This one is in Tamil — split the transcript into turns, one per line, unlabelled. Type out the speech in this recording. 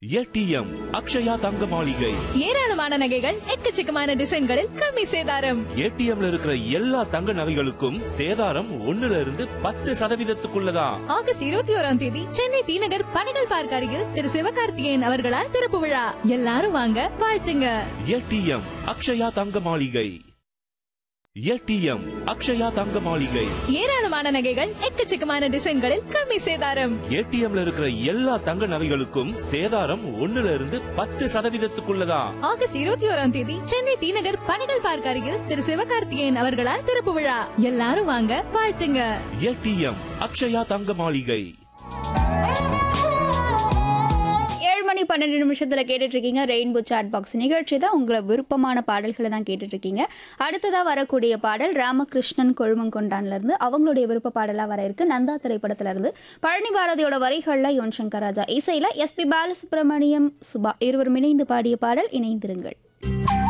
ஏடிஎம் அக்ஷயா தங்க மாளிகை
ஏராளமான நகைகள் எக்கச்சக்கமான டிசைன்களில் கம்மி சேதாரம்
ஏடிஎம்ல இருக்கிற எல்லா தங்க நகைகளுக்கும் சேதாரம் ஒண்ணுல இருந்து பத்து சதவீதத்துக்குள்ளதான்
ஆகஸ்ட் இருபத்தி ஓராம் தேதி சென்னை டி நகர் பனகல் பார்க் அருகில் திரு சிவகார்த்திகேயன் அவர்களால் திறப்பு விழா எல்லாரும் வாங்க வாழ்த்துங்க
ஏடிஎம் அக்ஷயா தங்க மாளிகை ஏடிஎம் அக்ஷயா தங்க மாளிகை
ஏராளமான நகைகள் எக்கச்சக்கமான டிசைன்களில் கம்மி சேதாரம்
ஏடிஎம்ல இருக்கிற எல்லா தங்க நகைகளுக்கும் சேதாரம் ஒண்ணுல இருந்து பத்து சதவீதத்துக்குள்ளதான்
ஆகஸ்ட் இருபத்தி ஓராம் தேதி சென்னை டி நகர் பனகல் பார்க் அருகில் திரு சிவகார்த்திகேயன் அவர்களால் திறப்பு விழா எல்லாரும் வாங்க வாழ்த்துங்க
ஏடிஎம் அக்ஷயா தங்க மாளிகை
ஏழு மணி பன்னெண்டு நிமிஷத்தில் கேட்டுட்டு இருக்கீங்க ரெயின்போ சாட் பாக்ஸ் நிகழ்ச்சி தான் உங்களை விருப்பமான பாடல்களை தான் கேட்டுட்டு இருக்கீங்க அடுத்ததாக வரக்கூடிய பாடல் ராமகிருஷ்ணன் கொழுமங்கொண்டான்ல இருந்து அவங்களுடைய விருப்ப பாடலாக வர இருக்கு நந்தா திரைப்படத்துல இருந்து பழனி பாரதியோட வரிகளில் யுவன் சங்கர் ராஜா இசையில் எஸ்பி பாலசுப்ரமணியம் சுபா இருவரும் இணைந்து பாடிய பாடல் இணைந்திருங்கள்